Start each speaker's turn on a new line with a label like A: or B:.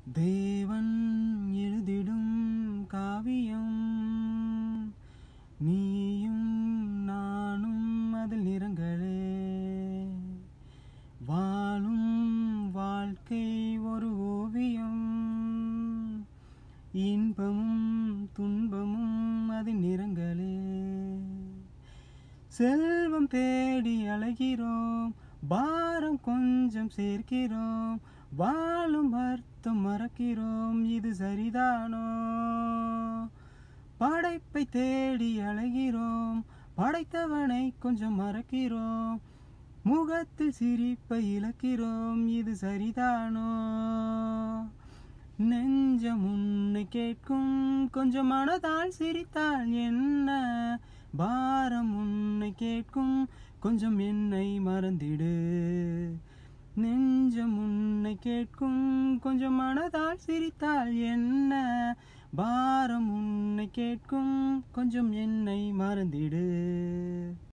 A: தேவன் எழுதிடும் காவியம் நீயும் நானும் அதில் நிறங்களே வாழும் வாழ்க்கை ஒரு ஓவியம் இன்பமும் துன்பமும் அதின் நிறங்களே செல்வம் தேடி அலைகிறோம் பாரம் கொஞ்சம் சேர்க்கிறோம் வாழும் அர்த்தம் மறக்கிறோம் இது சரிதானோ படைப்பை தேடி அலைகிறோம் படைத்தவனை கொஞ்சம் மறக்கிறோம் முகத்தில் சிரிப்பை இழக்கிறோம் இது சரிதானோ நெஞ்சம் உன்னை கேட்கும் கொஞ்சம் மனதால் சிரித்தால் என்ன பாரம் உன்னை கேட்கும் கொஞ்சம் என்னை மறந்திடு நெஞ்சம் உன்னை கேட்கும் கொஞ்சம் மனதால் சிரித்தால் என்ன பாரம் உன்னை கேட்கும் கொஞ்சம் என்னை மறந்திடு